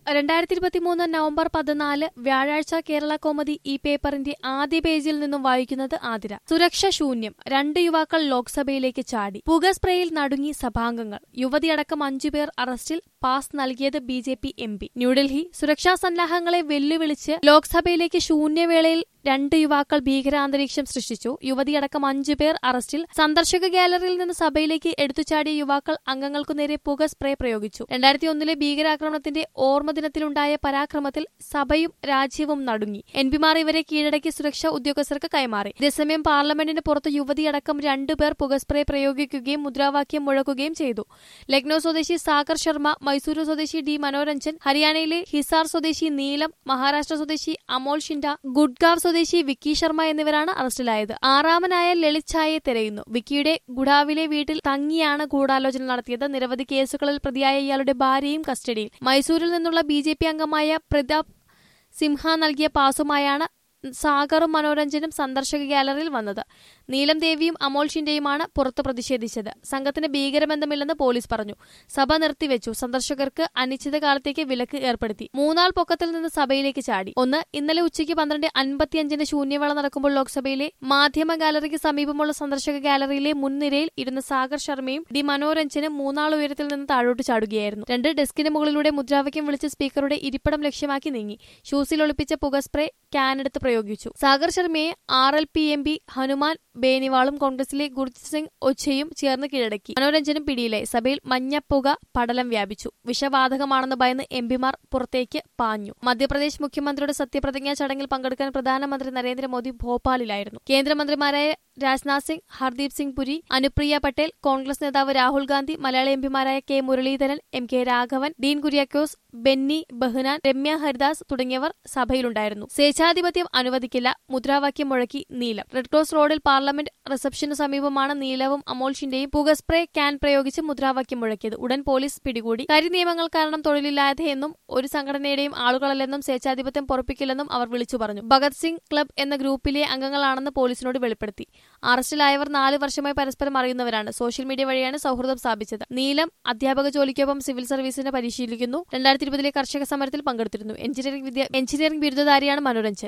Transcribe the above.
രണ്ടായിരത്തി ഇരുപത്തിമൂന്ന് നവംബർ പതിനാല് വ്യാഴാഴ്ച കേരള കോമതി ഈ പേപ്പറിന്റെ ആദ്യ പേജിൽ നിന്നും വായിക്കുന്നത് ആതിര സുരക്ഷ ശൂന്യം രണ്ട് യുവാക്കൾ ലോക്സഭയിലേക്ക് ചാടി പുക സ്പ്രേയിൽ നടുങ്ങി സഭാംഗങ്ങൾ യുവതിയടക്കം അഞ്ചുപേർ അറസ്റ്റിൽ പാസ് നൽകിയത് B J P M P New Delhi സുരക്ഷാ സന്നാഹങ്ങളെ വെല്ലുവിളിച്ച് ലോക്സഭയിലേക്ക് ശൂന്യവേളയിൽ രണ്ട് യുവാക്കൾ ഭീകരാന്തരീക്ഷം സൃഷ്ടിച്ചു യുവതിയടക്കം അഞ്ചുപേർ അറസ്റ്റിൽ സന്ദർശക ഗാലറിയിൽ നിന്ന് സഭയിലേക്ക് എടുത്തുചാടിയ യുവാക്കൾ അംഗങ്ങൾക്കു നേരെ പുക സ്പ്രേ പ്രയോഗിച്ചു രണ്ടായിരത്തി ഒന്നിലെ ഭീകരാക്രമണത്തിന്റെ ഓർമ്മദിനത്തിലുണ്ടായ പരാക്രമത്തിൽ സഭയും രാജ്യവും നടുങ്ങി എൻപിമാർ ഇവരെ കീഴടക്കി സുരക്ഷാ ഉദ്യോഗസ്ഥർക്ക് കൈമാറി ഇതേസമയം പാർലമെന്റിന് പുറത്ത് യുവതിയടക്കം രണ്ടുപേർ പുക സ്പ്രേ പ്രയോഗിക്കുകയും മുദ്രാവാക്യം മുഴക്കുകയും ചെയ്തു ലക്നൌ സ്വദേശി സാഗർ ശർമ്മ മൈസൂരു സ്വദേശി ഡി മനോരഞ്ജൻ ഹരിയാനയിലെ ഹിസാർ സ്വദേശി നീലം മഹാരാഷ്ട്ര സ്വദേശി അമോൾ ഷിൻഡ ഗുഡ്ഗാവ് സ്വദേശി വിക്കി ശർമ്മ എന്നിവരാണ് അറസ്റ്റിലായത് ആറാമനായ ലളിത് ഛായെ തിരയുന്നു വിക്കിയുടെ ഗുഡാവിലെ വീട്ടിൽ തങ്ങിയാണ് ഗൂഢാലോചന നടത്തിയത് നിരവധി കേസുകളിൽ പ്രതിയായ ഇയാളുടെ ഭാര്യയും കസ്റ്റഡിയിൽ മൈസൂരിൽ നിന്നുള്ള ബി അംഗമായ പ്രതാപ് സിംഹ നൽകിയ പാസുമായാണ് സാഗറും മനോരഞ്ജനും സന്ദർശക ഗാലറിയിൽ വന്നത് നീലം ദേവിയും അമോൾ ഷിൻഡെയുമാണ് പുറത്ത് പ്രതിഷേധിച്ചത് സംഘത്തിന് ഭീകരബന്ധമില്ലെന്ന് പോലീസ് പറഞ്ഞു സഭ നിർത്തിവെച്ചു സന്ദർശകർക്ക് അനിശ്ചിതകാലത്തേക്ക് വിലക്ക് ഏർപ്പെടുത്തി മൂന്നാൾ പൊക്കത്തിൽ നിന്ന് സഭയിലേക്ക് ചാടി ഒന്ന് ഇന്നലെ ഉച്ചയ്ക്ക് പന്ത്രണ്ട് അൻപത്തിയഞ്ചിന് ശൂന്യവേള നടക്കുമ്പോൾ ലോക്സഭയിലെ മാധ്യമ ഗാലറിക്ക് സമീപമുള്ള സന്ദർശക ഗാലറിയിലെ മുൻനിരയിൽ ഇരുന്ന സാഗർ ശർമ്മയും ഡി മനോരഞ്ജനും മൂന്നാൾ ഉയരത്തിൽ നിന്ന് താഴോട്ട് ചാടുകയായിരുന്നു രണ്ട് ഡെസ്കിന് മുകളിലൂടെ മുദ്രാവാക്യം വിളിച്ച് സ്പീക്കറുടെ ഇരിപ്പിടം ലക്ഷ്യമാക്കി നീങ്ങി ഷൂസിൽ ഒളിപ്പിച്ച പുക സ്പ്രേ ക്യാനെടുത്ത് പ്രയോഗിച്ചു സാഗർ ശർമ്മയെ R L P M P Hanuman ബേനിവാളും കോൺഗ്രസിലെ ഗുർജിത് സിംഗ് ഒച്ചയും ചേർന്ന് കീഴടക്കി മനോരഞ്ജനും പിടിയിലായി സഭയിൽ മഞ്ഞപ്പുക പടലം വ്യാപിച്ചു വിഷവാതകമാണെന്ന് ഭയന്ന് എംപിമാർ പുറത്തേക്ക് പാഞ്ഞു മധ്യപ്രദേശ് മുഖ്യമന്ത്രിയുടെ സത്യപ്രതിജ്ഞാ ചടങ്ങിൽ പങ്കെടുക്കാൻ പ്രധാനമന്ത്രി നരേന്ദ്രമോദി ഭോപ്പാലിലായിരുന്നു കേന്ദ്രമന്ത്രിമാരായ രാജ്നാഥ് സിംഗ് ഹർദീപ് സിംഗ് പുരി അനുപ്രിയ പട്ടേൽ കോൺഗ്രസ് നേതാവ് രാഹുൽ ഗാന്ധി മലയാളി എംപിമാരായ K Muraleedharan M K Raghavan Dean Kuriakose Benny Behanan Ramya Haridas തുടങ്ങിയവർ സഭയിലുണ്ടായിരുന്നു സ്വേച്ഛാധിപത്യം അനുവദിക്കില്ല മുദ്രാവാക്യം മുഴക്കി നീലം റെഡ് ക്രോസ് റോഡിൽ പാർലമെന്റ് റിസപ്ഷനു സമീപമാണ് നീലവും അമോൾ ഷിന്റെയും പുക സ്പ്രേ ക്യാൻ പ്രയോഗിച്ച് മുദ്രാവാക്യം മുഴക്കിയത് ഉടൻ പോലീസ് പിടികൂടി കരി നിയമങ്ങൾ കാരണം തൊഴിലില്ലാതെയെന്നും ഒരു സംഘടനയുടെയും ആളുകളല്ലെന്നും സ്വേച്ഛാധിപത്യം പൊറപ്പിക്കില്ലെന്നും അവർ വിളിച്ചു പറഞ്ഞു ഭഗത് സിംഗ് ക്ലബ് എന്ന ഗ്രൂപ്പിലെ അംഗങ്ങളാണെന്ന് പോലീസിനോട് വെളിപ്പെടുത്തി അറസ്റ്റിലായവർ നാല് വർഷമായി പരസ്പരം അറിയുന്നവരാണ് സോഷ്യൽ മീഡിയ വഴിയാണ് സൗഹൃദം സ്ഥാപിച്ചത് നീലം അധ്യാപക ജോലിക്കൊപ്പം സിവിൽ സർവീസിന് പരിശീലിക്കുന്നു രണ്ടായിരത്തി ഇരുപതിലെ കർഷക സമരത്തിൽ പങ്കെടുത്തിരുന്നു എഞ്ചിനീയറിംഗ് വിദ്യ എഞ്ചിനീയറിംഗ് ബിരുദധാരിയാണ് മനോരഞ്ജൻ